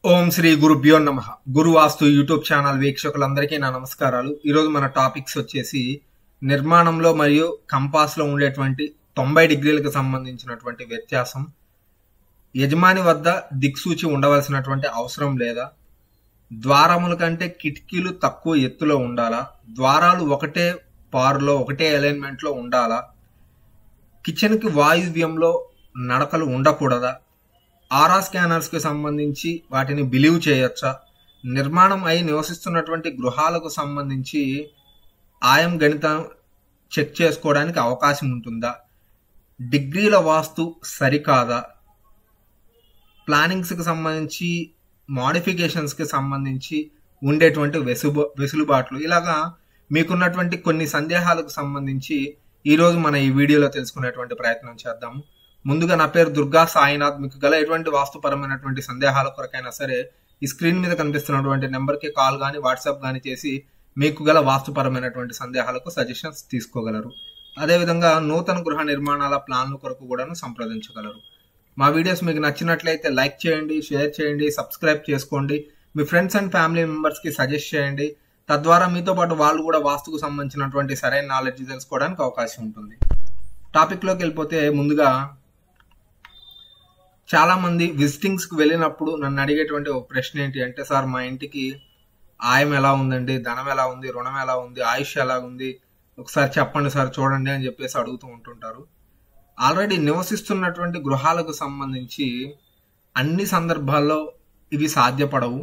ఓం శ్రీ గురుభ్యో నమ గురువాస్తు YouTube channel వీక్షకులందరికీ నా నమస్కారాలు ఈరోజు మన టాపిక్స్ వచ్చేసి నిర్మాణంలో మరియు కంపాస్లో ఉండేటువంటి తొంభై డిగ్రీలకు సంబంధించినటువంటి వ్యత్యాసం యజమాని వద్ద దిక్సూచి ఉండవలసినటువంటి అవసరం లేదా ద్వారముల కంటే కిటికీలు తక్కువ ఎత్తులో ఉండాలా ద్వారాలు ఒకటే పారులో ఒకటే అలైన్మెంట్లో ఉండాలా కిచెన్కి వాయువ్యంలో నడకలు ఉండకూడదా ఆరా స్కానర్స్కి సంబంధించి వాటిని బిలీవ్ చేయొచ్చా నిర్మాణం అయి నివసిస్తున్నటువంటి గృహాలకు సంబంధించి ఆయం గణితం చెక్ చేసుకోవడానికి అవకాశం ఉంటుందా డిగ్రీల వాస్తు సరికాదా ప్లానింగ్స్కి సంబంధించి మోడిఫికేషన్స్కి సంబంధించి ఉండేటువంటి వెసుబు వెసులుబాట్లు ఇలాగా మీకున్నటువంటి కొన్ని సందేహాలకు సంబంధించి ఈరోజు మన ఈ వీడియోలో తెలుసుకునేటువంటి ప్రయత్నం చేద్దాము ముందుగా నా పేరు దుర్గా సాయినాథ్ మీకు గల ఎటువంటి వాస్తుపరమైనటువంటి సందేహాల కొరకైనా సరే ఈ స్క్రీన్ మీద కనిపిస్తున్నటువంటి నెంబర్కి కాల్ కానీ వాట్సాప్ కానీ చేసి మీకు గల వాస్తుపరమైనటువంటి సందేహాలకు సజెషన్స్ తీసుకోగలరు అదేవిధంగా నూతన గృహ నిర్మాణాల ప్లాన్ల కొరకు కూడాను సంప్రదించగలరు మా వీడియోస్ మీకు నచ్చినట్లయితే లైక్ చేయండి షేర్ చేయండి సబ్స్క్రైబ్ చేసుకోండి మీ ఫ్రెండ్స్ అండ్ ఫ్యామిలీ మెంబర్స్కి సజెస్ట్ చేయండి తద్వారా మీతో పాటు వాళ్ళు కూడా వాస్తుకు సంబంధించినటువంటి సరైన నాలెడ్జ్ తెలుసుకోవడానికి అవకాశం ఉంటుంది టాపిక్లోకి వెళ్ళిపోతే ముందుగా చాలా మంది విజిటింగ్స్ కి వెళ్ళినప్పుడు నన్ను అడిగేటువంటి ఒక ప్రశ్న ఏంటి అంటే సార్ మా ఇంటికి ఆయం ఎలా ఉందండి ధనం ఎలా ఉంది రుణం ఎలా ఉంది ఆయుష్ ఎలా ఉంది ఒకసారి చెప్పండి సార్ చూడండి అని చెప్పేసి అడుగుతూ ఉంటుంటారు ఆల్రెడీ నివసిస్తున్నటువంటి గృహాలకు సంబంధించి అన్ని సందర్భాల్లో ఇవి సాధ్యపడవు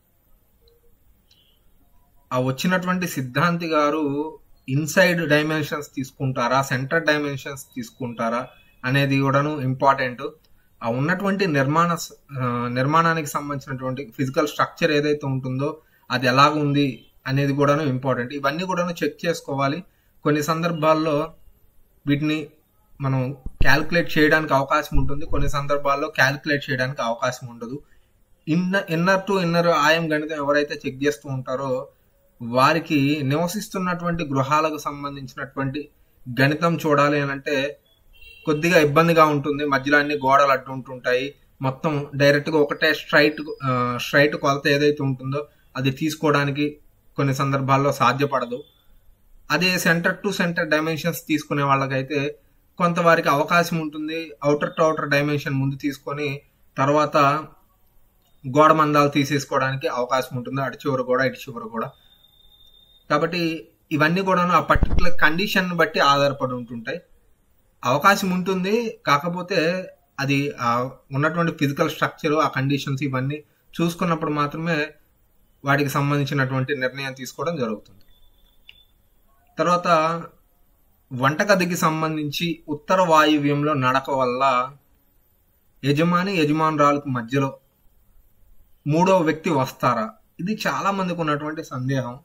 ఆ వచ్చినటువంటి సిద్ధాంతి గారు ఇన్సైడ్ డైమెన్షన్స్ తీసుకుంటారా సెంటర్ డైమెన్షన్స్ తీసుకుంటారా అనేది కూడాను ఇంపార్టెంట్ ఆ ఉన్నటువంటి నిర్మాణ నిర్మాణానికి సంబంధించినటువంటి ఫిజికల్ స్ట్రక్చర్ ఏదైతే ఉంటుందో అది ఎలాగ ఉంది అనేది కూడాను ఇంపార్టెంట్ ఇవన్నీ కూడాను చెక్ చేసుకోవాలి కొన్ని సందర్భాల్లో వీటిని మనం క్యాల్కులేట్ చేయడానికి అవకాశం ఉంటుంది కొన్ని సందర్భాల్లో క్యాల్కులేట్ చేయడానికి అవకాశం ఉండదు ఇన్న ఇన్నర్ టు ఇన్నర్ ఆయం గణితం ఎవరైతే చెక్ చేస్తూ ఉంటారో వారికి నివసిస్తున్నటువంటి గృహాలకు సంబంధించినటువంటి గణితం చూడాలి అని అంటే కొద్దిగా ఇబ్బందిగా ఉంటుంది మధ్యలో అన్ని గోడలు అడ్డు ఉంటుంటాయి మొత్తం డైరెక్ట్గా ఒకటే స్ట్రైట్ స్ట్రైట్ కొలత ఏదైతే ఉంటుందో అది తీసుకోవడానికి కొన్ని సందర్భాల్లో సాధ్యపడదు అదే సెంటర్ టు సెంటర్ డైమెన్షన్స్ తీసుకునే వాళ్ళకైతే కొంతవారికి అవకాశం ఉంటుంది అవుటర్ టు అవుటర్ డైమెన్షన్ ముందు తీసుకొని తర్వాత గోడ మందాలు తీసేసుకోవడానికి అవకాశం ఉంటుంది అటు చివరి కూడా ఇటు చివరి కూడా కాబట్టి ఇవన్నీ కూడాను ఆ పర్టికులర్ కండిషన్ బట్టి ఆధారపడి ఉంటుంటాయి అవకాశం ఉంటుంది కాకపోతే అది ఉన్నటువంటి ఫిజికల్ స్ట్రక్చర్ ఆ కండిషన్స్ ఇవన్నీ చూసుకున్నప్పుడు మాత్రమే వాటికి సంబంధించినటువంటి నిర్ణయం తీసుకోవడం జరుగుతుంది తర్వాత వంటగదికి సంబంధించి ఉత్తర వాయువ్యంలో నడక వల్ల యజమాని యజమానురాలకు మధ్యలో మూడవ వ్యక్తి వస్తారా ఇది చాలా మందికి ఉన్నటువంటి సందేహం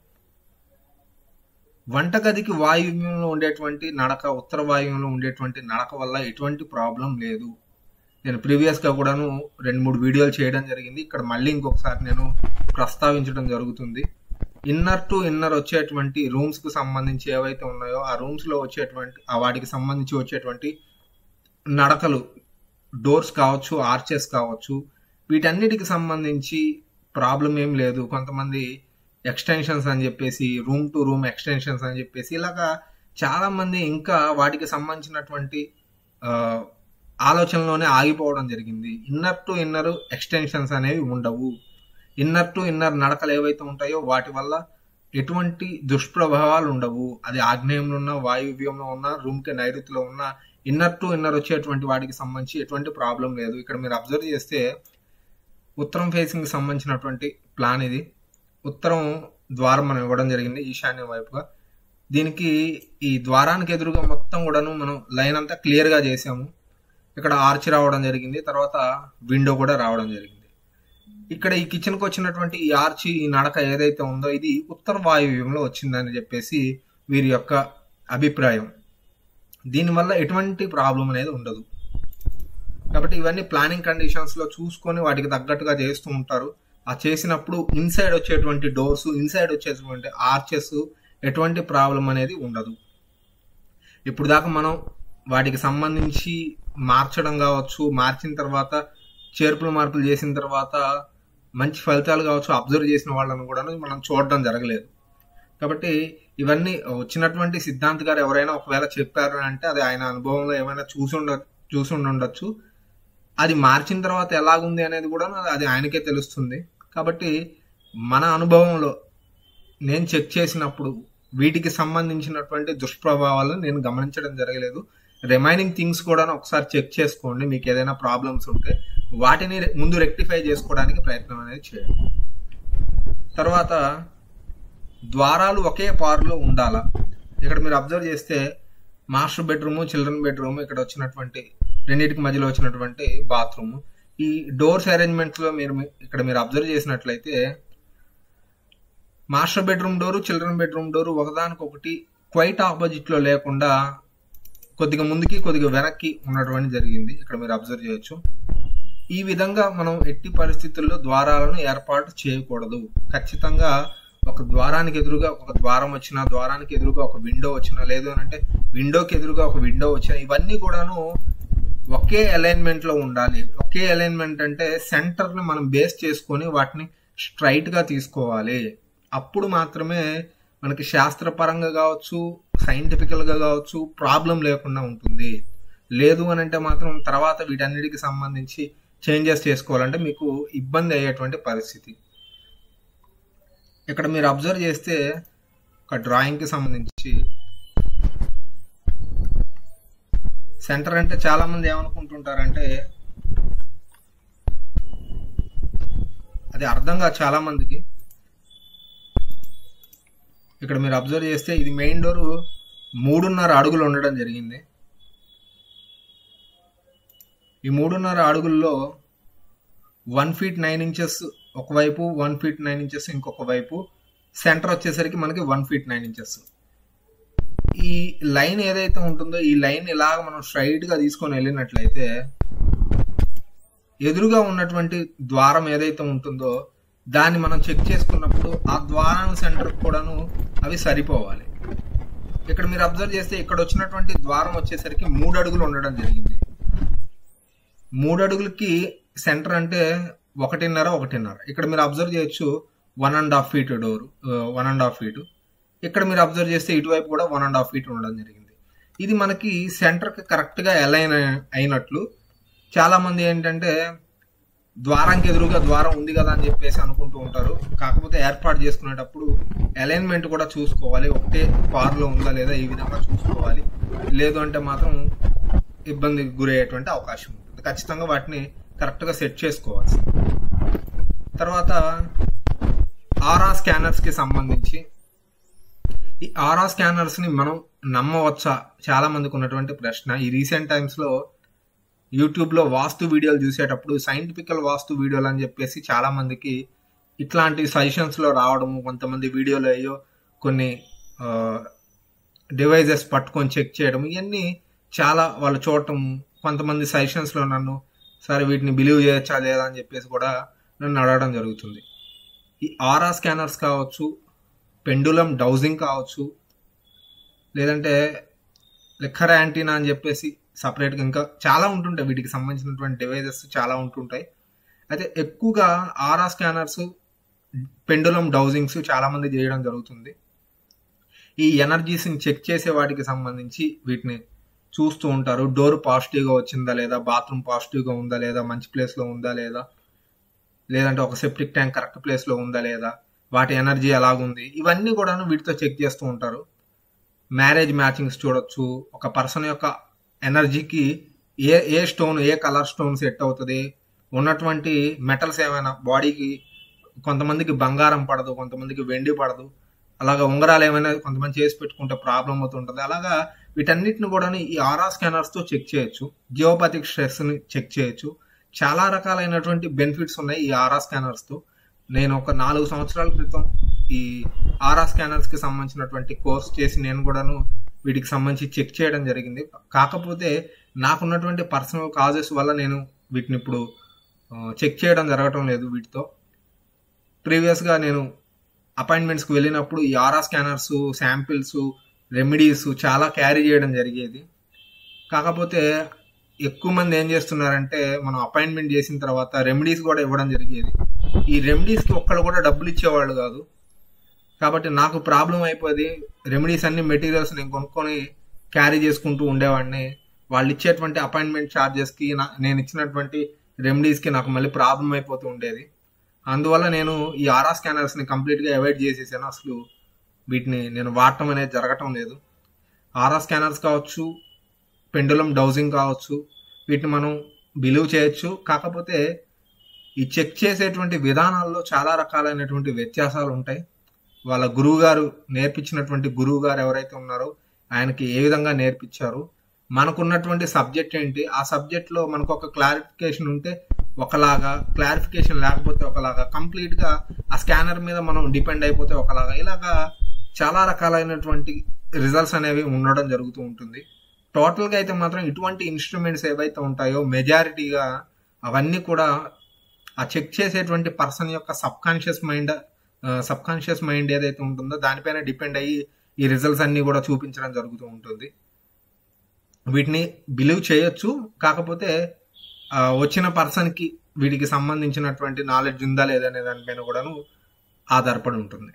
వంటగదికి వాయువ్యంలో ఉండేటువంటి నడక ఉత్తర వాయువ్యంలో ఉండేటువంటి నడక వల్ల ఎటువంటి ప్రాబ్లం లేదు నేను ప్రీవియస్గా కూడాను రెండు మూడు వీడియోలు చేయడం జరిగింది ఇక్కడ మళ్ళీ ఇంకొకసారి నేను ప్రస్తావించడం జరుగుతుంది ఇన్నర్ టు ఇన్నర్ వచ్చేటువంటి రూమ్స్కి సంబంధించి ఏవైతే ఉన్నాయో ఆ రూమ్స్లో వచ్చేటువంటి ఆ వాటికి సంబంధించి వచ్చేటువంటి నడకలు డోర్స్ కావచ్చు ఆర్చెస్ కావచ్చు వీటన్నిటికి సంబంధించి ప్రాబ్లం ఏం లేదు కొంతమంది ఎక్స్టెన్షన్స్ అని చెప్పేసి రూమ్ టు రూమ్ ఎక్స్టెన్షన్స్ అని చెప్పేసి ఇలాగా చాలా మంది ఇంకా వాటికి సంబంధించినటువంటి ఆలోచనలోనే ఆగిపోవడం జరిగింది ఇన్నర్ టు ఇన్నర్ ఎక్స్టెన్షన్స్ అనేవి ఉండవు ఇన్నర్ టు ఇన్నర్ నడకలు ఏవైతే ఉంటాయో వాటి వల్ల ఎటువంటి దుష్ప్రభావాలు ఉండవు అది ఆగ్నేయంలో ఉన్న వాయువ్యంలో ఉన్న రూమ్కి నైరుతిలో ఉన్న ఇన్నర్ టు ఇన్నర్ వచ్చేటువంటి వాటికి సంబంధించి ఎటువంటి ప్రాబ్లం లేదు ఇక్కడ మీరు అబ్జర్వ్ చేస్తే ఉత్తరం ఫేసింగ్ సంబంధించినటువంటి ప్లాన్ ఇది ఉత్తరం ద్వారం మనం ఇవ్వడం జరిగింది ఈశాన్యం వైపుగా దీనికి ఈ ద్వారానికి ఎదురుగా మొత్తం కూడాను మనం లైన్ అంతా క్లియర్గా చేసాము ఇక్కడ ఆర్చ్ రావడం జరిగింది తర్వాత విండో కూడా రావడం జరిగింది ఇక్కడ ఈ కిచెన్కి వచ్చినటువంటి ఈ ఆర్చ్ ఈ నడక ఏదైతే ఉందో ఇది ఉత్తర వాయువ్యంలో వచ్చిందని చెప్పేసి వీరి యొక్క అభిప్రాయం దీనివల్ల ఎటువంటి ప్రాబ్లం అనేది ఉండదు కాబట్టి ఇవన్నీ ప్లానింగ్ కండిషన్స్లో చూసుకొని వాటికి తగ్గట్టుగా చేస్తూ ఉంటారు ఆ చేసినప్పుడు ఇన్సైడ్ వచ్చేటువంటి డోర్స్ ఇన్సైడ్ వచ్చేటువంటి ఆర్చెస్ ఎటువంటి ప్రాబ్లం అనేది ఉండదు ఇప్పుడు దాకా మనం వాటికి సంబంధించి మార్చడం కావచ్చు మార్చిన తర్వాత చేర్పులు మార్పులు చేసిన తర్వాత మంచి ఫలితాలు కావచ్చు అబ్జర్వ్ చేసిన వాళ్ళని కూడా మనం చూడడం జరగలేదు కాబట్టి ఇవన్నీ వచ్చినటువంటి సిద్ధాంత్ గారు ఎవరైనా ఒకవేళ చెప్పారు అంటే అది ఆయన అనుభవంలో ఏమైనా చూసి ఉండ చూసి ఉండొచ్చు అది మార్చిన తర్వాత ఎలాగుంది అనేది కూడా అది ఆయనకే తెలుస్తుంది కాబట్టి మన అనుభవంలో నేను చెక్ చేసినప్పుడు వీటికి సంబంధించినటువంటి దుష్ప్రభావాలను నేను గమనించడం జరగలేదు రిమైనింగ్ థింగ్స్ కూడా ఒకసారి చెక్ చేసుకోండి మీకు ఏదైనా ప్రాబ్లమ్స్ ఉంటే వాటిని ముందు రెక్టిఫై చేసుకోవడానికి ప్రయత్నం అనేది చేయండి తర్వాత ద్వారాలు ఒకే పారులో ఉండాలా ఇక్కడ మీరు అబ్జర్వ్ చేస్తే మాస్టర్ బెడ్రూమ్ చిల్డ్రన్ బెడ్రూమ్ ఇక్కడ వచ్చినటువంటి రెండింటికి మధ్యలో వచ్చినటువంటి బాత్రూమ్ ఈ డోర్స్ అరేంజ్మెంట్స్ లో మీరు ఇక్కడ మీరు అబ్జర్వ్ చేసినట్లయితే master bedroom door children bedroom door ఒకదానికొకటి క్వైట్ ఆపోజిట్ లో లేకుండా కొద్దిగా ముందుకి కొద్దిగా వెనక్కి ఉండటం జరిగింది ఇక్కడ మీరు అబ్జర్వ్ చేయొచ్చు ఈ విధంగా మనం ఎట్టి పరిస్థితుల్లో ద్వారాలను ఏర్పాటు చేయకూడదు ఖచ్చితంగా ఒక ద్వారానికి ఎదురుగా ఒక ద్వారం వచ్చినా ద్వారానికి ఎదురుగా ఒక విండో వచ్చినా లేదు అని అంటే విండోకి ఎదురుగా ఒక విండో వచ్చినా ఇవన్నీ కూడాను ఒకే అలైన్మెంట్ లో ఉండాలి ఒకే అలైన్మెంట్ అంటే సెంటర్ ని మనం బేస్ చేసుకొని వాటిని స్ట్రైట్ గా తీసుకోవాలి అప్పుడు మాత్రమే మనకి శాస్త్రపరంగా కావచ్చు సైంటిఫికల్ గా కావచ్చు ప్రాబ్లం లేకుండా ఉంటుంది లేదు అని అంటే మాత్రం తర్వాత వీటన్నిటికి సంబంధించి చేంజెస్ చేసుకోవాలంటే మీకు ఇబ్బంది అయ్యేటువంటి పరిస్థితి ఇక్కడ మీరు అబ్జర్వ్ చేస్తే ఒక డ్రాయింగ్ కి సంబంధించి సెంటర్ అంటే చాలా మంది ఏమనుకుంటుంటారంటే అది అర్థంగా చాలా మందికి ఇక్కడ మీరు అబ్జర్వ్ చేస్తే ఇది మెయిన్ డోర్ మూడున్నర అడుగులు ఉండడం జరిగింది ఈ మూడున్నర అడుగుల్లో వన్ ఫీట్ నైన్ ఇంచెస్ ఒకవైపు వన్ ఫీట్ నైన్ ఇంచెస్ ఇంకొక వైపు సెంటర్ వచ్చేసరికి మనకి వన్ ఫీట్ నైన్ ఇంచెస్ ఈ లైన్ ఏదైతే ఉంటుందో ఈ లైన్ ఇలాగ మనం స్ట్రైట్ గా తీసుకొని వెళ్ళినట్లయితే ఎదురుగా ఉన్నటువంటి ద్వారం ఏదైతే ఉంటుందో దాన్ని మనం చెక్ చేసుకున్నప్పుడు ఆ ద్వారం సెంటర్ కూడాను అవి సరిపోవాలి ఇక్కడ మీరు అబ్జర్వ్ చేస్తే ఇక్కడ వచ్చినటువంటి ద్వారం వచ్చేసరికి మూడు అడుగులు ఉండడం జరిగింది మూడు అడుగులకి సెంటర్ అంటే ఒకటిన్నర ఒకటిన్నర ఇక్కడ మీరు అబ్జర్వ్ చేయొచ్చు one and half feet door one and half feet ఇక్కడ మీరు అబ్జర్వ్ చేస్తే ఇటువైపు కూడా వన్ అండ్ హాఫ్ ఫీట్ ఉండడం జరిగింది ఇది మనకి సెంటర్కి కరెక్ట్గా అలైన్ అయినట్లు చాలా మంది ఏంటంటే ద్వారానికి ఎదురుగా ద్వారం ఉంది కదా అని చెప్పేసి అనుకుంటూ ఉంటారు కాకపోతే ఏర్పాటు చేసుకునేటప్పుడు అలైన్మెంట్ కూడా చూసుకోవాలి ఒకటే పార్లో ఉందా లేదా ఈ విధంగా చూసుకోవాలి లేదు అంటే మాత్రం ఇబ్బందికి గురయ్యేటువంటి అవకాశం ఉంటుంది ఖచ్చితంగా వాటిని కరెక్ట్గా సెట్ చేసుకోవాలి తర్వాత ఆరా స్కానర్స్ కి సంబంధించి ఈ ఆరా స్కానర్స్ ని మనం నమ్మవచ్చా చాలా మందికి ఉన్నటువంటి ప్రశ్న ఈ రీసెంట్ టైమ్స్ లో యూట్యూబ్ లో వాస్తు వీడియోలు చూసేటప్పుడు సైంటిఫికల్ వాస్తు వీడియోలు అని చెప్పేసి చాలా మందికి ఇట్లాంటి సజెషన్స్ లో రావడము కొంతమంది వీడియోలు అయ్యో కొన్ని డివైజెస్ పట్టుకొని చెక్ చేయడం ఇవన్నీ చాలా వాళ్ళు చూడటం కొంతమంది సజెషన్స్ లో నన్ను సరే వీటిని బిలీవ్ చేయొచ్చా లేదా అని చెప్పేసి కూడా నన్ను అడగడం జరుగుతుంది ఈ ఆరా స్కానర్స్ కావచ్చు పెండులం డౌజింగ్ కావచ్చు లేదంటే లెక్కర్ యాంటీనా అని చెప్పేసి సపరేట్గా ఇంకా చాలా ఉంటుంటాయి వీటికి సంబంధించినటువంటి డివైజెస్ చాలా ఉంటుంటాయి అయితే ఎక్కువగా ఆరా స్కానర్స్ పెండులం డౌజింగ్స్ చాలా మంది చేయడం జరుగుతుంది ఈ ఎనర్జీస్ని చెక్ చేసే వాటికి సంబంధించి వీటిని చూస్తూ ఉంటారు డోర్ పాజిటివ్గా వచ్చిందా లేదా బాత్రూమ్ పాజిటివ్గా ఉందా లేదా మంచి ప్లేస్లో ఉందా లేదా లేదంటే ఒక సెప్టిక్ ట్యాంక్ కరెక్ట్ ప్లేస్లో ఉందా లేదా వాటి ఎనర్జీ ఎలాగుంది ఇవన్నీ కూడాను వీటితో చెక్ చేస్తూ ఉంటారు మ్యారేజ్ మ్యాచింగ్స్ చూడొచ్చు ఒక పర్సన్ యొక్క ఎనర్జీకి ఏ ఏ స్టోన్ ఏ కలర్ స్టోన్ సెట్ అవుతుంది ఉన్నటువంటి మెటల్స్ ఏమైనా బాడీకి కొంతమందికి బంగారం పడదు కొంతమందికి వెండి పడదు అలాగా ఉంగరాలు ఏమైనా కొంతమంది చేసి పెట్టుకుంటే ప్రాబ్లం అవుతుంటుంది అలాగా వీటన్నిటిని కూడా ఈ ఆరా స్కానర్స్ తో చెక్ చేయొచ్చు జియోపతిక్ స్ట్రెస్ ని చెక్ చేయొచ్చు చాలా రకాలైనటువంటి బెనిఫిట్స్ ఉన్నాయి ఈ ఆరా స్కానర్స్ తో నేను ఒక నాలుగు సంవత్సరాల క్రితం ఈ ఆరా స్కానర్స్ కి సంబంధించినటువంటి కోర్స్ చేసి నేను కూడాను వీటికి సంబంధించి చెక్ చేయడం జరిగింది కాకపోతే నాకున్నటువంటి పర్సనల్ కాజెస్ వల్ల నేను వీటిని ఇప్పుడు చెక్ చేయడం జరగటం లేదు వీటితో ప్రీవియస్గా నేను అపాయింట్మెంట్స్కి వెళ్ళినప్పుడు ఈ ఆరా స్కానర్స్ శాంపిల్స్ రెమెడీస్ చాలా క్యారీ చేయడం జరిగేది కాకపోతే ఎక్కువ మంది ఏం చేస్తున్నారంటే మనం అపాయింట్మెంట్ చేసిన తర్వాత రెమెడీస్ కూడా ఇవ్వడం జరిగేది ఈ రెమెడీస్కి ఒక్కళ్ళు కూడా డబ్బులు ఇచ్చేవాళ్ళు కాదు కాబట్టి నాకు ప్రాబ్లం అయిపోయింది రెమెడీస్ అన్ని మెటీరియల్స్ నేను కొనుక్కొని క్యారీ చేసుకుంటూ ఉండేవాడిని వాళ్ళు ఇచ్చేటువంటి అపాయింట్మెంట్ ఛార్జెస్కి నేను ఇచ్చినటువంటి రెమెడీస్కి నాకు మళ్ళీ ప్రాబ్లం అయిపోతూ ఉండేది అందువల్ల నేను ఈ ఆర్ఆర్ స్కానర్స్ని కంప్లీట్గా అవాయిడ్ చేసేసాను అసలు వీటిని నేను వాడటం అనేది జరగటం లేదు ఆర్ఆర్ స్కానర్స్ కావచ్చు పెండులం డౌజింగ్ కావచ్చు వీటిని మనం బిలీవ్ చేయొచ్చు కాకపోతే ఈ చెక్ చేసేటువంటి విధానాల్లో చాలా రకాలైనటువంటి వ్యత్యాసాలు ఉంటాయి వాళ్ళ గురువు గారు నేర్పించినటువంటి గురువు గారు ఎవరైతే ఉన్నారో ఆయనకి ఏ విధంగా నేర్పించారు మనకున్నటువంటి సబ్జెక్ట్ ఏంటి ఆ సబ్జెక్ట్లో మనకు ఒక క్లారిఫికేషన్ ఉంటే ఒకలాగా క్లారిఫికేషన్ లేకపోతే ఒకలాగా కంప్లీట్గా ఆ స్కానర్ మీద మనం డిపెండ్ అయిపోతే ఒకలాగా ఇలాగా చాలా రకాలైనటువంటి రిజల్ట్స్ అనేవి ఉండడం జరుగుతూ ఉంటుంది టోటల్గా అయితే మాత్రం ఇటువంటి ఇన్స్ట్రుమెంట్స్ ఏవైతే ఉంటాయో మెజారిటీగా అవన్నీ కూడా ఆ చెక్ చేసేటువంటి పర్సన్ యొక్క subconscious mind subconscious mind ఏదైతే ఉంటుందో దానిపైన డిపెండ్ అయ్యి ఈ రిజల్ట్స్ అన్ని కూడా చూపించడం జరుగుతూ ఉంటుంది వీటిని బిలీవ్ చేయొచ్చు కాకపోతే వచ్చిన పర్సన్కి వీటికి సంబంధించినటువంటి నాలెడ్జ్ ఉందా లేదనే దానిపైన కూడాను ఆధారపడి ఉంటుంది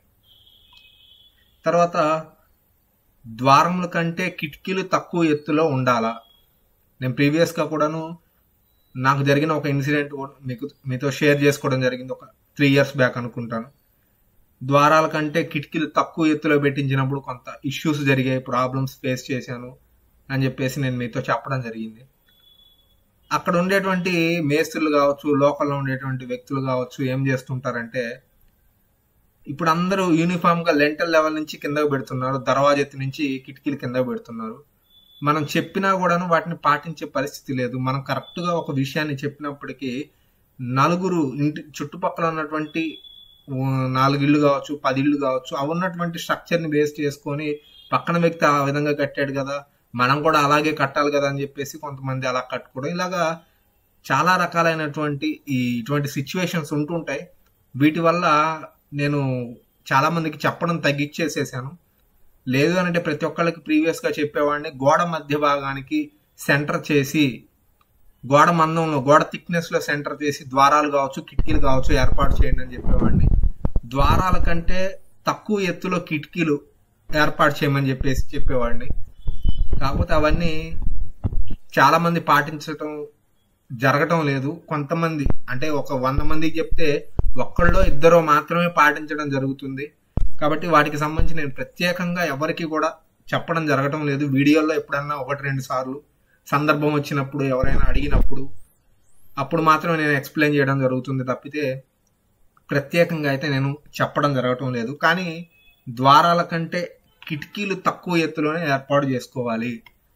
తర్వాత ద్వారముల కంటే కిటికీలు తక్కువ ఎత్తులో ఉండాలా నేను ప్రీవియస్గా కూడాను నాకు జరిగిన ఒక ఇన్సిడెంట్ మీకు మీతో షేర్ చేసుకోవడం జరిగింది ఒక త్రీ ఇయర్స్ బ్యాక్ అనుకుంటాను ద్వారాల కంటే కిటికీలు తక్కువ ఎత్తులో పెట్టించినప్పుడు కొంత ఇష్యూస్ జరిగాయి ప్రాబ్లమ్స్ ఫేస్ చేశాను అని చెప్పేసి నేను మీతో చెప్పడం జరిగింది అక్కడ ఉండేటువంటి మేస్త్రులు కావచ్చు లోకల్లో ఉండేటువంటి వ్యక్తులు కావచ్చు ఏం చేస్తుంటారంటే ఇప్పుడు అందరూ యూనిఫామ్ గా లెంటల్ లెవెల్ నుంచి కిందకు పెడుతున్నారు దర్వాజెత్తి నుంచి కిటికీలు కిందకు పెడుతున్నారు మనం చెప్పినా కూడాను వాటిని పాటించే పరిస్థితి లేదు మనం కరెక్ట్ గా ఒక విషయాన్ని చెప్పినప్పటికీ నలుగురు ఇంటి చుట్టుపక్కల ఉన్నటువంటి నాలుగు ఇళ్ళు కావచ్చు పది ఇళ్ళు కావచ్చు అవి ఉన్నటువంటి స్ట్రక్చర్ ని బేస్ చేసుకొని పక్కన వ్యక్తి ఆ విధంగా కట్టాడు కదా మనం కూడా అలాగే కట్టాలి కదా అని చెప్పేసి కొంతమంది అలా కట్టుకోవడం ఇలాగా చాలా రకాలైనటువంటి ఈ ఇటువంటి సిచ్యువేషన్స్ ఉంటుంటాయి వీటి వల్ల నేను చాలా మందికి చెప్పడం తగ్గించేసేసాను లేదు అంటే ప్రతి ఒక్కళ్ళకి ప్రీవియస్ గా చెప్పేవాడిని గోడ మధ్య భాగానికి సెంటర్ చేసి గోడ మందంలో గోడ థిక్నెస్ లో సెంటర్ చేసి ద్వారాలు కావచ్చు కిటికీలు కావచ్చు ఏర్పాటు చేయండి అని చెప్పేవాడిని ద్వారాల కంటే తక్కువ ఎత్తులో కిటికీలు ఏర్పాటు చేయమని చెప్పేసి చెప్పేవాడిని కాకపోతే అవన్నీ చాలా మంది పాటించటం జరగటం లేదు కొంతమంది అంటే ఒక వంద మందికి చెప్తే ఒక్కళ్ళో ఇద్దరో మాత్రమే పాటించడం జరుగుతుంది కాబట్టి వాటికి సంబంధించి నేను ప్రత్యేకంగా ఎవరికి కూడా చెప్పడం జరగటం లేదు వీడియోలో ఎప్పుడన్నా ఒకటి రెండు సార్లు సందర్భం వచ్చినప్పుడు ఎవరైనా అడిగినప్పుడు అప్పుడు మాత్రం నేను ఎక్స్ప్లెయిన్ చేయడం జరుగుతుంది తప్పితే ప్రత్యేకంగా అయితే నేను చెప్పడం జరగటం లేదు కానీ ద్వారాల కంటే కిటికీలు తక్కువ ఎత్తులోనే ఏర్పాటు చేసుకోవాలి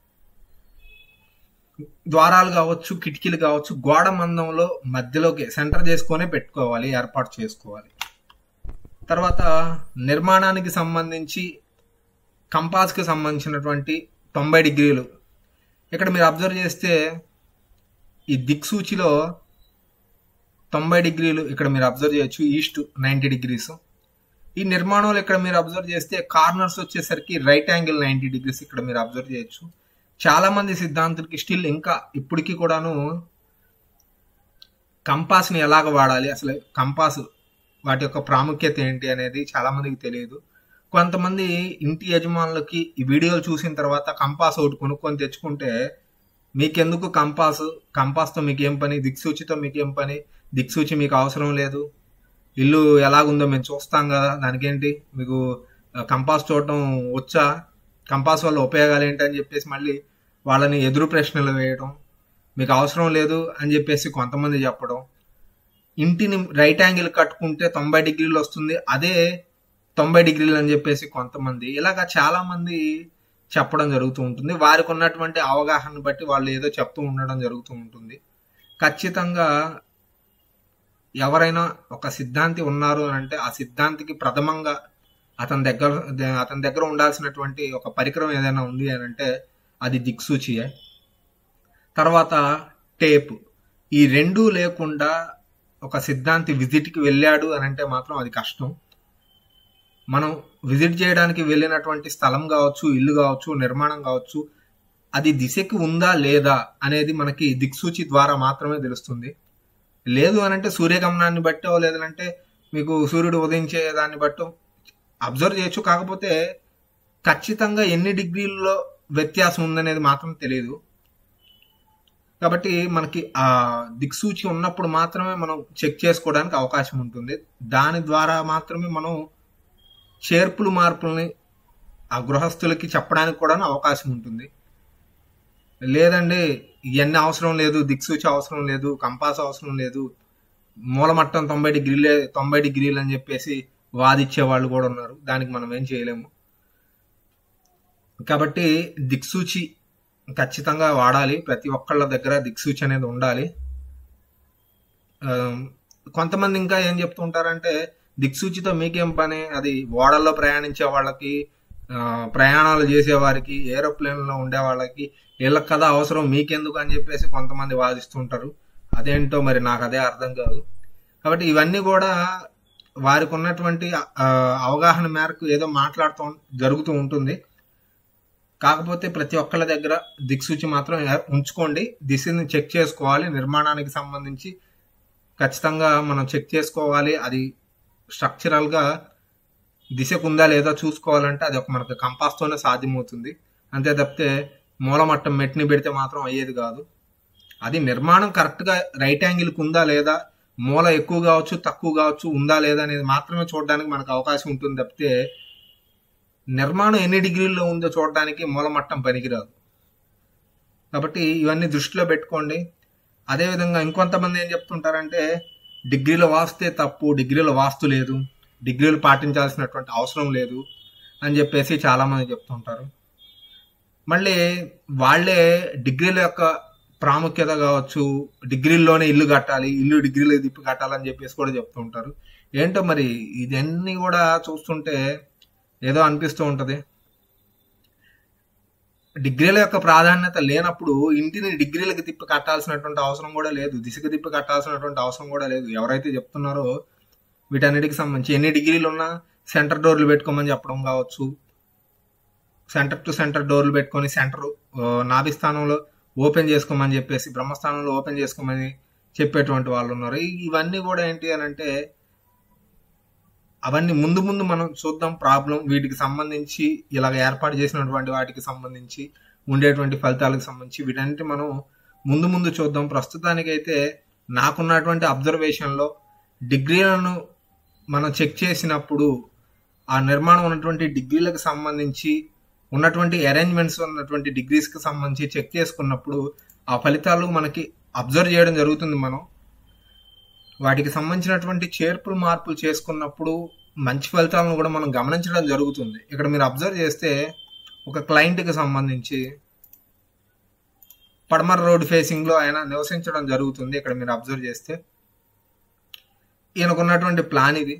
ద్వారాలు కావచ్చు కిటికీలు కావచ్చు గోడ మందంలో మధ్యలోకి సెంటర్ చేసుకొనే పెట్టుకోవాలి ఏర్పాటు చేసుకోవాలి తర్వాత నిర్మాణానికి సంబంధించి కంపాస్కి సంబంధించినటువంటి తొంభై డిగ్రీలు ఇక్కడ మీరు అబ్జర్వ్ చేస్తే ఈ దిక్సూచిలో తొంభై డిగ్రీలు ఇక్కడ మీరు అబ్జర్వ్ చేయొచ్చు ఈస్ట్ నైంటీ డిగ్రీస్ ఈ నిర్మాణంలో ఇక్కడ మీరు అబ్జర్వ్ చేస్తే కార్నర్స్ వచ్చేసరికి రైట్ యాంగిల్ నైంటీ డిగ్రీస్ ఇక్కడ మీరు అబ్జర్వ్ చేయొచ్చు చాలా మంది సిద్ధాంతులకి స్టిల్ ఇంకా ఇప్పటికీ కూడాను కంపాస్ని ఎలాగ వాడాలి అసలు కంపాస్ వాటి యొక్క ప్రాముఖ్యత ఏంటి అనేది చాలా మందికి తెలియదు కొంతమంది ఇంటి యజమానులకి ఈ వీడియోలు చూసిన తర్వాత కంపాస్ ఒకటి కొనుక్కొని తెచ్చుకుంటే మీకెందుకు కంపాస్ కంపాస్తో మీకు ఏం పని దిక్సూచితో మీకు ఏం పని దిక్సూచి మీకు అవసరం లేదు ఇల్లు ఎలాగుందో మేము చూస్తాం కదా దానికేంటి మీకు కంపాస్ చూడటం వచ్చా కంపాస్ వల్ల ఉపయోగాలు ఏంటి అని చెప్పేసి మళ్ళీ వాళ్ళని ఎదురు ప్రశ్నలు వేయడం మీకు అవసరం లేదు అని చెప్పేసి కొంతమంది చెప్పడం ఇంటిని రైట్ యాంగిల్ కట్టుకుంటే తొంభై డిగ్రీలు వస్తుంది అదే తొంభై డిగ్రీలు అని చెప్పేసి కొంతమంది ఇలాగా చాలా మంది చెప్పడం జరుగుతూ ఉంటుంది వారికి ఉన్నటువంటి అవగాహన బట్టి వాళ్ళు ఏదో చెప్తూ ఉండడం జరుగుతూ ఉంటుంది ఖచ్చితంగా ఎవరైనా ఒక సిద్ధాంతి ఉన్నారు అంటే ఆ సిద్ధాంతికి ప్రథమంగా అతని దగ్గర అతని దగ్గర ఉండాల్సినటువంటి ఒక పరికరం ఏదైనా ఉంది అని అంటే అది దిక్సూచియే తర్వాత టేప్ ఈ రెండూ లేకుండా ఒక సిద్ధాంతి విజిట్కి వెళ్ళాడు అని అంటే మాత్రం అది కష్టం మనం విజిట్ చేయడానికి వెళ్ళినటువంటి స్థలం కావచ్చు ఇల్లు కావచ్చు నిర్మాణం కావచ్చు అది దిశకి ఉందా లేదా అనేది మనకి దిక్సూచి ద్వారా మాత్రమే తెలుస్తుంది లేదు అని అంటే సూర్యగమనాన్ని బట్టో లేదంటే మీకు సూర్యుడు ఉదయించే దాన్ని బట్టో అబ్జర్వ్ చేయొచ్చు కాకపోతే ఖచ్చితంగా ఎన్ని డిగ్రీల్లో వ్యత్యాసం ఉందనేది మాత్రం తెలియదు కాబట్టి మనకి ఆ దిక్సూచి ఉన్నప్పుడు మాత్రమే మనం చెక్ చేసుకోవడానికి అవకాశం ఉంటుంది దాని ద్వారా మాత్రమే మనం చేర్పులు మార్పుల్ని ఆ గృహస్థులకి చెప్పడానికి కూడా అవకాశం ఉంటుంది లేదండి ఇవన్నీ అవసరం లేదు దిక్సూచి అవసరం లేదు కంపాస్ అవసరం లేదు మూలమట్టం తొంభై డిగ్రీలే తొంభై డిగ్రీలు అని చెప్పేసి వాదిచ్చే వాళ్ళు కూడా ఉన్నారు దానికి మనం ఏం చేయలేము కాబట్టి దిక్సూచి ఖచ్చితంగా వాడాలి ప్రతి ఒక్కళ్ళ దగ్గర దిక్సూచి అనేది ఉండాలి ఆ, కొంతమంది ఇంకా ఏం చెప్తుంటారంటే దిక్సూచితో మీకేం పని అది ఓడల్లో ప్రయాణించే వాళ్ళకి ఆ, ప్రయాణాలు చేసే వారికి ఏరోప్లేన్లో ఉండే వాళ్ళకి వీళ్ళకి కదా అవసరం మీకెందుకు అని చెప్పేసి కొంతమంది వాదిస్తుంటారు అదేంటో మరి నాకు అదే అర్థం కాదు కాబట్టి ఇవన్నీ కూడా వారికి ఉన్నటువంటి ఆ, అవగాహన మేరకు ఏదో మాట్లాడుతూ జరుగుతూ ఉంటుంది కాకపోతే ప్రతి ఒక్కళ్ళ దగ్గర దిక్సూచి మాత్రం ఏ- ఉంచుకోండి దిశని చెక్ చేసుకోవాలి నిర్మాణానికి సంబంధించి ఖచ్చితంగా మనం చెక్ చేసుకోవాలి అది స్ట్రక్చరల్ గా దిశకు ఉందా లేదా చూసుకోవాలంటే అది ఒక మనకు కంపాస్ తోనే సాధ్యమవుతుంది అంతే తప్పితే మూలమట్టం మెట్ని పెడితే మాత్రం అయ్యేది కాదు అది నిర్మాణం కరెక్ట్ గా రైట్ యాంగిల్ ఉందా లేదా మూల ఎక్కువ కావచ్చు తక్కువ కావచ్చు ఉందా లేదా అనేది మాత్రమే చూడడానికి మనకు అవకాశం ఉంటుంది తప్పితే నిర్మాణం ఎన్ని డిగ్రీల్లో ఉందో చూడడానికి మూలమట్టం పనికిరాదు కాబట్టి ఇవన్నీ దృష్టిలో పెట్టుకోండి అదేవిధంగా ఇంకొంతమంది ఏం చెప్తుంటారంటే డిగ్రీల వాస్తే తప్పు డిగ్రీల వాస్తు లేదు డిగ్రీలు పాటించాల్సినటువంటి అవసరం లేదు అని చెప్పేసి చాలా మంది చెప్తుంటారు మళ్ళీ వాళ్ళే డిగ్రీల యొక్క ప్రాముఖ్యత కావచ్చు డిగ్రీల్లోనే ఇల్లు కట్టాలి ఇల్లు డిగ్రీలు తిప్పి కట్టాలని చెప్పేసి కూడా చెప్తుంటారు ఏంటో మరి ఇదన్నీ కూడా చూస్తుంటే ఏదో అనిపిస్తూ ఉంటది డిగ్రీల యొక్క ప్రాధాన్యత లేనప్పుడు ఇంటిని డిగ్రీలకు తిప్పి కట్టాల్సినటువంటి అవసరం కూడా లేదు దిశకు తిప్పి కట్టాల్సినటువంటి అవసరం కూడా లేదు ఎవరైతే చెప్తున్నారో వీటన్నిటికి సంబంధించి ఎన్ని డిగ్రీలు ఉన్నా సెంటర్ డోర్లు పెట్టుకోమని చెప్పడం కావచ్చు సెంటర్ టు సెంటర్ డోర్లు పెట్టుకొని సెంటర్ నాభి స్థానంలో ఓపెన్ చేసుకోమని చెప్పేసి బ్రహ్మస్థానంలో ఓపెన్ చేసుకోమని చెప్పేటువంటి వాళ్ళు ఉన్నారు ఈ- ఇవన్నీ కూడా ఏంటి అని అంటే అవన్నీ ముందు ముందు మనం చూద్దాం ప్రాబ్లం వీటికి సంబంధించి ఇలాగ ఏర్పాటు చేసినటువంటి వాటికి సంబంధించి ఉండేటువంటి ఫలితాలకు సంబంధించి వీటన్నిటి మనం ముందు ముందు చూద్దాం ప్రస్తుతానికైతే నాకున్నటువంటి అబ్జర్వేషన్లో డిగ్రీలను మనం చెక్ చేసినప్పుడు ఆ నిర్మాణం ఉన్నటువంటి డిగ్రీలకు సంబంధించి ఉన్నటువంటి అరేంజ్మెంట్స్ ఉన్నటువంటి డిగ్రీస్కి సంబంధించి చెక్ చేసుకున్నప్పుడు ఆ ఫలితాలు మనకి అబ్జర్వ్ చేయడం జరుగుతుంది మనం వాటికి సంబంధించినటువంటి చేర్పులు మార్పులు చేసుకున్నప్పుడు మంచి ఫలితాలను కూడా మనం గమనించడం జరుగుతుంది ఇక్కడ మీరు అబ్జర్వ్ చేస్తే ఒక క్లయింట్కి సంబంధించి పడమర రోడ్ ఫేసింగ్ లో ఆయన నివసించడం జరుగుతుంది ఇక్కడ మీరు అబ్జర్వ్ చేస్తే ఈయనకున్నటువంటి ప్లాన్ ఇది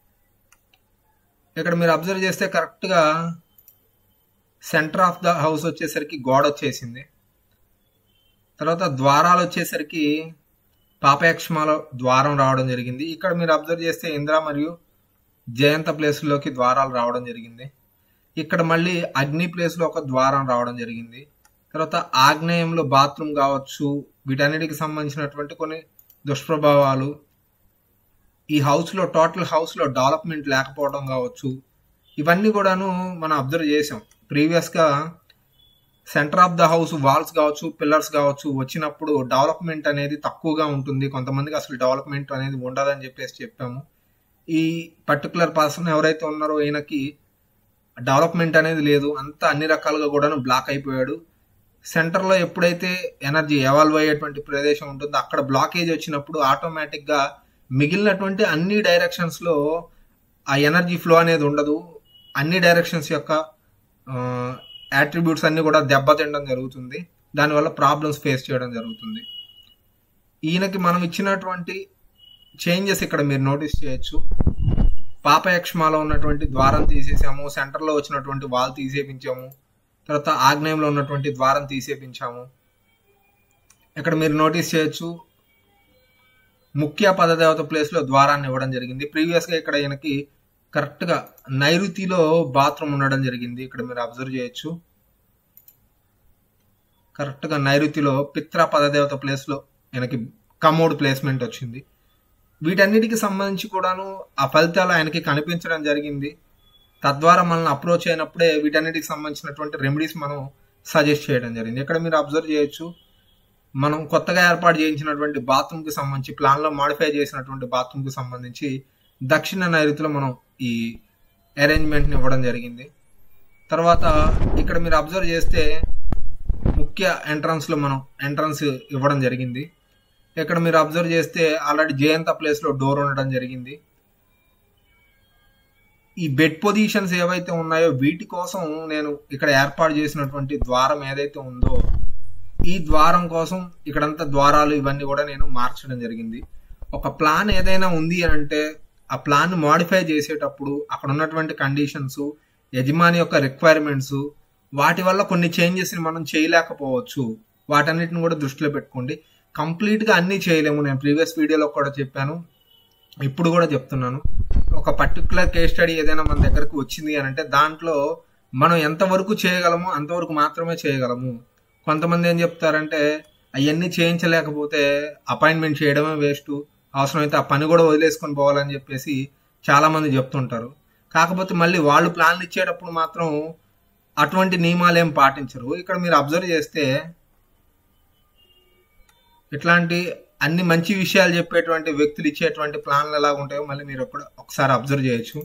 ఇక్కడ మీరు అబ్జర్వ్ చేస్తే కరెక్ట్ గా సెంటర్ ఆఫ్ ద హౌస్ వచ్చేసరికి గోడ వచ్చేసింది తర్వాత ద్వారాలు వచ్చేసరికి పాపయక్షమాల ద్వారం రావడం జరిగింది ఇక్కడ మీరు అబ్జర్వ్ చేస్తే ఇంద్ర మరియు జయంత ప్లేస్ లోకి ద్వారాలు రావడం జరిగింది ఇక్కడ మళ్ళీ అగ్ని ప్లేస్ లో ఒక ద్వారం రావడం జరిగింది తర్వాత ఆగ్నేయంలో బాత్రూమ్ కావచ్చు వీటన్నిటికి సంబంధించినటువంటి కొన్ని దుష్ప్రభావాలు ఈ హౌస్ లో టోటల్ హౌస్ లో డెవలప్మెంట్ లేకపోవడం కావచ్చు ఇవన్నీ కూడాను మనం అబ్జర్వ్ చేసాం ప్రీవియస్ గా center of the house walls కావచ్చు పిల్లర్స్ కావచ్చు వచ్చినప్పుడు డెవలప్మెంట్ అనేది తక్కువగా ఉంటుంది కొంతమందికి అసలు డెవలప్మెంట్ అనేది ఉండదని చెప్పేసి చెప్పాము ఈ పర్టికులర్ పర్సన్ ఎవరైతే ఉన్నారో ఈయనకి డెవలప్మెంట్ అనేది లేదు అంతా అన్ని రకాలుగా కూడాను బ్లాక్ అయిపోయాడు సెంటర్ లో ఎప్పుడైతే ఎనర్జీ ఎవాల్వ్ అయ్యేటువంటి ప్రదేశం ఉంటుందో అక్కడ బ్లాకేజ్ వచ్చినప్పుడు ఆటోమేటిక్ గా మిగిలినటువంటి అన్ని డైరెక్షన్స్ లో ఆ ఎనర్జీ ఫ్లో అనేది ఉండదు అన్ని డైరెక్షన్స్ యొక్క యాట్రిబ్యూట్స్ అన్ని కూడా దెబ్బతినడం జరుగుతుంది దానివల్ల ప్రాబ్లమ్స్ ఫేస్ చేయడం జరుగుతుంది ఈయనకి మనం ఇచ్చినటువంటి చేంజెస్ ఇక్కడ మీరు నోటీస్ చేయొచ్చు పాపయక్షమాలో ఉన్నటువంటి ద్వారం తీసేసాము సెంటర్లో వచ్చినటువంటి వాల్ తీసేపించాము తర్వాత ఆగ్నేయంలో ఉన్నటువంటి ద్వారం తీసేపించాము ఇక్కడ మీరు నోటీస్ చేయొచ్చు ముఖ్య పదదేవత ప్లేస్ లో ద్వారాన్ని ఇవ్వడం జరిగింది ప్రీవియస్ గా ఇక్కడ ఈయనకి కరెక్ట్ గా నైరుతిలో బాత్రూమ్ ఉండడం జరిగింది ఇక్కడ మీరు అబ్జర్వ్ చేయొచ్చు కరెక్ట్ గా నైరుతిలో పిత్ర పదదేవత ప్లేస్ లో ఈయనకి కమోడ్ ప్లేస్మెంట్ వచ్చింది వీటన్నిటికి సంబంధించి కూడాను ఆ ఫలితాలు ఆయనకి కనిపించడం జరిగింది తద్వారా మనల్ని అప్రోచ్ అయినప్పుడే వీటన్నిటికి సంబంధించినటువంటి రెమెడీస్ మనం సజెస్ట్ చేయడం జరిగింది ఇక్కడ మీరు అబ్జర్వ్ చేయొచ్చు మనం కొత్తగా ఏర్పాటు చేయించినటువంటి బాత్రూమ్కి సంబంధించి ప్లాన్లో మాడిఫై చేసినటువంటి బాత్రూమ్కి సంబంధించి దక్షిణ నైరుతిలో మనం ఈ అరేంజ్మెంట్ని ఇవ్వడం జరిగింది తర్వాత ఇక్కడ మీరు అబ్జర్వ్ చేస్తే ముఖ్య ఎంట్రన్స్లో మనం ఎంట్రన్స్ ఇవ్వడం జరిగింది ఇక్కడ మీరు అబ్జర్వ్ చేస్తే ఆల్రెడీ జయంత ప్లేస్లో డోర్ ఉండడం జరిగింది ఈ బెడ్ పొజిషన్స్ ఏవైతే ఉన్నాయో వీటి కోసం నేను ఇక్కడ ఏర్పాటు చేసినటువంటి ద్వారం ఏదైతే ఉందో ఈ ద్వారం కోసం ఇక్కడంతా ద్వారాలు ఇవన్నీ కూడా నేను మార్చడం జరిగింది ఒక ప్లాన్ ఏదైనా ఉంది అని అంటే ఆ ప్లాన్ మాడిఫై చేసేటప్పుడు అక్కడ ఉన్నటువంటి కండిషన్స్ యజమాని యొక్క రిక్వైర్మెంట్స్ వాటి వల్ల కొన్ని చేంజెస్ని మనం చేయలేకపోవచ్చు వాటన్నిటిని కూడా దృష్టిలో పెట్టుకోండి కంప్లీట్గా అన్నీ చేయలేము నేను ప్రీవియస్ వీడియోలో కూడా చెప్పాను ఇప్పుడు కూడా చెప్తున్నాను ఒక పర్టికులర్ కేస్ స్టడీ ఏదైనా మన దగ్గరకు వచ్చింది అని అంటే దాంట్లో మనం ఎంతవరకు చేయగలమో అంతవరకు మాత్రమే చేయగలము కొంతమంది ఏం చెప్తారంటే అవన్నీ చేయించలేకపోతే అపాయింట్మెంట్ చేయడమే వేస్ట్ అవసరమైతే ఆ పని కూడా వదిలేసుకొని పోవాలని చెప్పేసి చాలా మంది చెప్తుంటారు కాకపోతే మళ్ళీ వాళ్ళు ప్లాన్లు ఇచ్చేటప్పుడు మాత్రం అటువంటి నియమాలు ఏం పాటించరు ఇక్కడ మీరు అబ్జర్వ్ చేస్తే ఇట్లాంటి అన్ని మంచి విషయాలు చెప్పేటువంటి వ్యక్తులు ఇచ్చేటువంటి ప్లాన్లు ఎలా ఉంటాయో మళ్ళీ మీరు ఒకటి ఒకసారి అబ్జర్వ్ చేయొచ్చు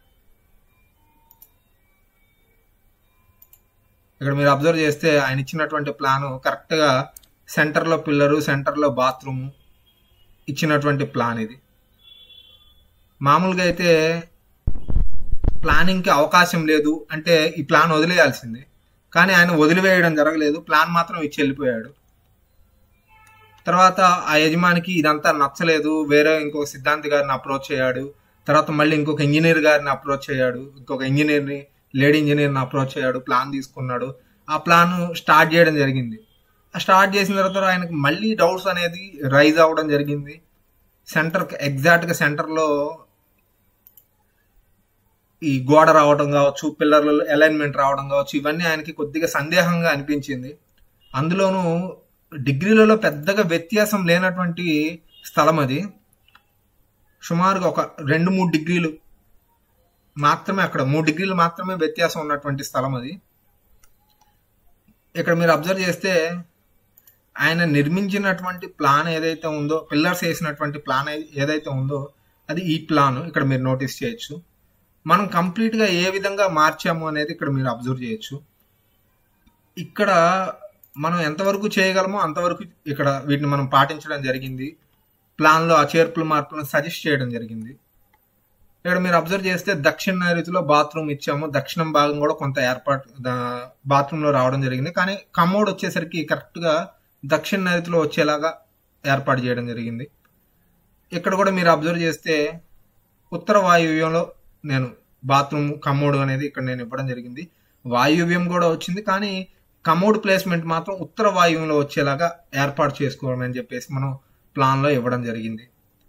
ఇక్కడ మీరు అబ్జర్వ్ చేస్తే ఆయన ఇచ్చినటువంటి ప్లాన్ కరెక్ట్గా సెంటర్లో పిల్లరు సెంటర్లో బాత్రూమ్ ఇచ్చినటువంటి ప్లాన్ ఇది మామూలుగా అయితే ప్లానింగ్కి అవకాశం లేదు అంటే ఈ ప్లాన్ వదిలేయాల్సిందే కానీ ఆయన వదిలివేయడం జరగలేదు ప్లాన్ మాత్రం ఇచ్చి వెళ్ళిపోయాడు తర్వాత ఆ యజమానికి ఇదంతా నచ్చలేదు వేరే ఇంకో సిద్ధాంతి గారిని అప్రోచ్ అయ్యాడు తర్వాత మళ్ళీ ఇంకొక ఇంజనీర్ గారిని అప్రోచ్ అయ్యాడు ఇంకొక ఇంజనీర్ని లేడీ ఇంజనీర్ని అప్రోచ్ అయ్యాడు ప్లాన్ తీసుకున్నాడు ఆ ప్లాన్ స్టార్ట్ చేయడం జరిగింది ఆ స్టార్ట్ చేసిన తర్వాత ఆయనకు మళ్ళీ డౌట్స్ అనేది రైజ్ అవ్వడం జరిగింది సెంటర్ ఎగ్జాక్ట్గా సెంటర్లో ఈ గోడ రావడం కావచ్చు పిల్లర్లలో అలైన్మెంట్ రావడం కావచ్చు ఇవన్నీ ఆయనకి కొద్దిగా సందేహంగా అనిపించింది అందులోనూ డిగ్రీలలో పెద్దగా వ్యత్యాసం లేనటువంటి స్థలం అది సుమారుగా ఒక రెండు మూడు డిగ్రీలు మాత్రమే అక్కడ మూడు డిగ్రీలు మాత్రమే వ్యత్యాసం ఉన్నటువంటి స్థలం అది ఇక్కడ మీరు అబ్జర్వ్ చేస్తే ఆయన నిర్మించినటువంటి ప్లాన్ ఏదైతే ఉందో పిల్లర్స్ వేసినటువంటి ప్లాన్ ఏదైతే ఉందో అది ఈ ప్లాన్ ఇక్కడ మీరు నోటీస్ చేయొచ్చు మనం కంప్లీట్గా ఏ విధంగా మార్చాము అనేది ఇక్కడ మీరు అబ్జర్వ్ చేయొచ్చు ఇక్కడ మనం ఎంతవరకు చేయగలమో అంతవరకు ఇక్కడ వీటిని మనం పాటించడం జరిగింది ప్లాన్లో ఆ చేర్పులు మార్పులను సజెస్ట్ చేయడం జరిగింది ఇక్కడ మీరు అబ్జర్వ్ చేస్తే దక్షిణ నైరుతిలో బాత్రూమ్ ఇచ్చాము దక్షిణం భాగం కూడా కొంత ఏర్పాటు బాత్రూంలో రావడం జరిగింది కానీ కమోడ్ వచ్చేసరికి కరెక్ట్గా దక్షిణ నైరుతిలో వచ్చేలాగా ఏర్పాటు చేయడం జరిగింది ఇక్కడ కూడా మీరు అబ్జర్వ్ చేస్తే ఉత్తర వాయువ్యంలో నేను బాత్రూమ్ కమోడ్ అనేది ఇక్కడ నేను ఇవ్వడం జరిగింది వాయువ్యం కూడా వచ్చింది కానీ కమోడ్ ప్లేస్మెంట్ మాత్రం ఉత్తర వాయువ్యంలో వచ్చేలాగా ఏర్పాటు చేసుకోవడం అని చెప్పేసి మనం ప్లాన్లో ఇవ్వడం జరిగింది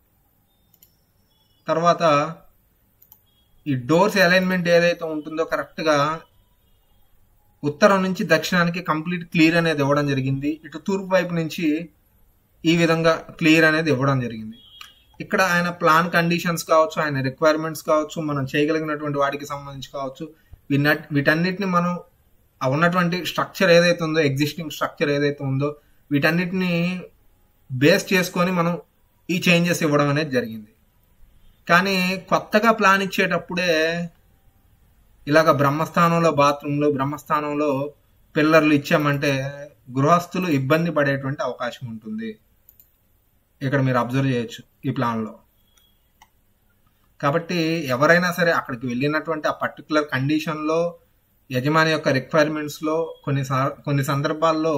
తర్వాత ఈ డోర్స్ అలైన్మెంట్ ఏదైతే ఉంటుందో కరెక్ట్గా ఉత్తరం నుంచి దక్షిణానికి కంప్లీట్ క్లియర్ అనేది ఇవ్వడం జరిగింది ఇటు తూర్పు వైపు నుంచి ఈ విధంగా క్లియర్ అనేది ఇవ్వడం జరిగింది ఇక్కడ ఆయన ప్లాన్ కండిషన్స్ కావచ్చు ఆయన రిక్వైర్మెంట్స్ కావచ్చు మనం చేయగలిగినటువంటి వాటికి సంబంధించి కావచ్చు వీట వీటన్నిటిని మనం ఆ ఉన్నటువంటి స్ట్రక్చర్ ఏదైతే ఉందో ఎగ్జిస్టింగ్ స్ట్రక్చర్ ఏదైతే ఉందో వీటన్నిటిని బేస్ చేసుకొని మనం ఈ చేంజెస్ ఇవ్వడం అనేది జరిగింది కానీ కొత్తగా ప్లాన్ ఇచ్చేటప్పుడే ఇలాగ బ్రహ్మస్థానంలో బాత్రూంలో బ్రహ్మస్థానంలో పిల్లర్లు ఇచ్చామంటే గృహస్థులు ఇబ్బంది పడేటువంటి అవకాశం ఉంటుంది ఇక్కడ మీరు అబ్జర్వ్ చేయొచ్చు ఈ ప్లాన్లో కాబట్టి ఎవరైనా సరే అక్కడికి వెళ్ళినటువంటి ఆ పర్టికులర్ కండిషన్లో యజమాని యొక్క రిక్వైర్మెంట్స్లో కొన్ని కొన్ని సందర్భాల్లో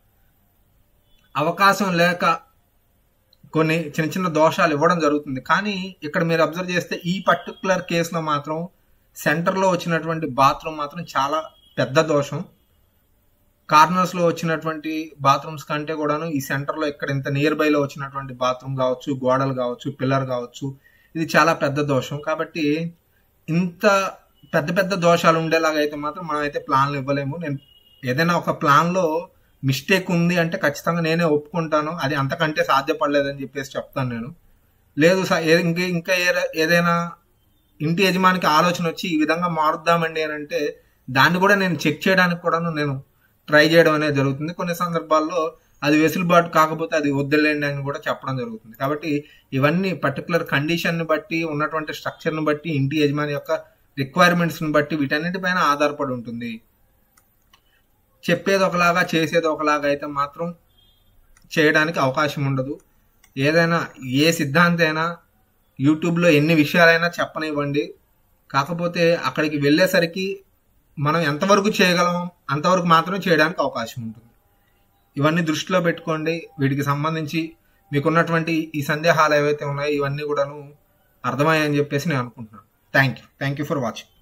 అవకాశం లేక కొన్ని చిన్న చిన్న దోషాలు ఇవ్వడం జరుగుతుంది కానీ ఇక్కడ మీరు అబ్జర్వ్ చేస్తే ఈ పర్టికులర్ కేసులో మాత్రం సెంటర్లో వచ్చినటువంటి బాత్రూమ్ మాత్రం చాలా పెద్ద దోషం కార్నర్స్లో వచ్చినటువంటి బాత్రూమ్స్ కంటే కూడాను ఈ సెంటర్లో ఇక్కడ ఇంత నియర్ బైలో వచ్చినటువంటి బాత్రూమ్ కావచ్చు గోడలు కావచ్చు పిల్లర్ కావచ్చు ఇది చాలా పెద్ద దోషం కాబట్టి ఇంత పెద్ద పెద్ద దోషాలు ఉండేలాగా అయితే మాత్రం మనం అయితే ప్లాన్లు ఇవ్వలేము నేను ఏదైనా ఒక ప్లాన్లో మిస్టేక్ ఉంది అంటే ఖచ్చితంగా నేనే ఒప్పుకుంటాను అది అంతకంటే సాధ్యపడలేదని చెప్పేసి చెప్తాను నేను లేదు సా- ఏ- ఇంకే ఇంకా ఏ- ఏదైనా ఇంటి యజమానికి ఆలోచన వచ్చి ఈ విధంగా మారుద్దామండి అని అంటే దాన్ని కూడా నేను చెక్ చేయడానికి కూడా నేను ట్రై చేయడం అనేది జరుగుతుంది కొన్ని సందర్భాల్లో అది వెసులుబాటు కాకపోతే అది వద్దులేండి అని కూడా చెప్పడం జరుగుతుంది కాబట్టి ఇవన్నీ పర్టికులర్ కండిషన్ని బట్టి ఉన్నటువంటి స్ట్రక్చర్ని బట్టి ఇంటి యజమాని యొక్క రిక్వైర్మెంట్స్ని బట్టి వీటన్నిటిపైన ఆధారపడి ఉంటుంది చెప్పేది ఒకలాగా చేసేది ఒకలాగా అయితే మాత్రం చేయడానికి అవకాశం ఉండదు ఏదైనా ఏ సిద్ధాంతైనా యూట్యూబ్లో ఎన్ని విషయాలైనా చెప్పనివ్వండి కాకపోతే అక్కడికి వెళ్ళేసరికి మనం ఎంతవరకు చేయగలం అంతవరకు మాత్రమే చేయడానికి అవకాశం ఉంటుంది ఇవన్నీ దృష్టిలో పెట్టుకోండి వీటికి సంబంధించి మీకున్నటువంటి ఈ సందేహాలు ఏవైతే ఉన్నాయో ఇవన్నీ కూడాను అర్థమయ్యాయని చెప్పేసి నేను అనుకుంటున్నాను thank you thank you for watching